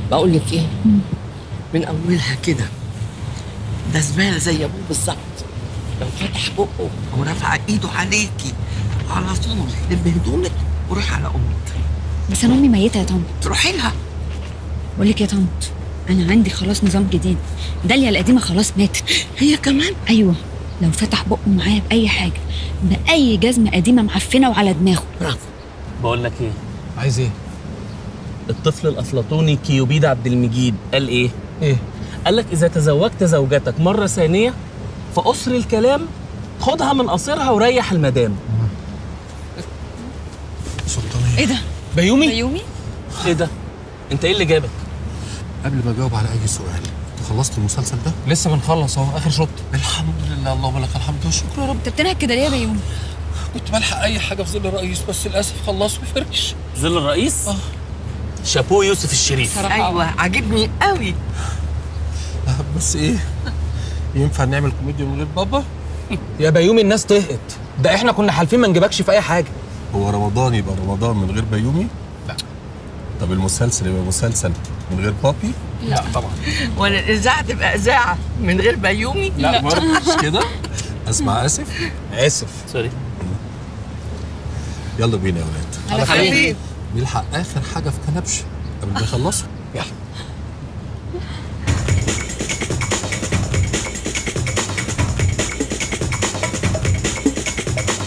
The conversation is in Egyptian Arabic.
بقول لك ايه من اولها كده ده زباله زي ابوه بالظبط لو فتح بقه او رفع ايده عليكي على طول لم هدومك وروح على امك بس انا امي ميته يا طنط تروحي لها بقول لك يا طنط انا عندي خلاص نظام جديد داليا القديمه خلاص ماتت هي كمان ايوه لو فتح بقه معايا باي حاجه باي جزمه قديمه معفنه وعلى دماغه برافو بقول لك ايه عايز ايه؟ الطفل الافلاطوني كيوبيد عبد المجيد قال ايه ايه؟ قال لك اذا تزوجت زوجتك مره ثانيه فقصر الكلام خدها من قصيرها وريح المدام سلطانية ايه ده بيومي بيومي ايه ده انت ايه اللي جابك قبل ما اجاوب على اي سؤال انت خلصت المسلسل ده؟ لسه بنخلص اهو اخر شوط الحمد لله اللهم لك الحمد والشكر يا رب انت بتنهك كده ليه يا بيومي كنت بلحق اي حاجه في ظل الرئيس بس للاسف خلص وفرش ظل الرئيس شابوه يوسف الشريف ايوه عاجبني قوي آه، بس ايه؟ ينفع نعمل كوميديا من غير بابا؟ يا بيومي الناس طهقت ده احنا كنا حالفين ما نجيبكش في اي حاجه هو رمضان يبقى رمضان من غير بيومي؟ لا طب المسلسل يبقى مسلسل من غير بابي؟ لا طبعا ولا الاذاعه تبقى اذاعه من غير بيومي لا برضه مش كده؟ اسمع اسف اسف سوري يلا بينا يا ولاد على خير نلحق اخر حاجه في كنبش قبل ما يخلصوا يلا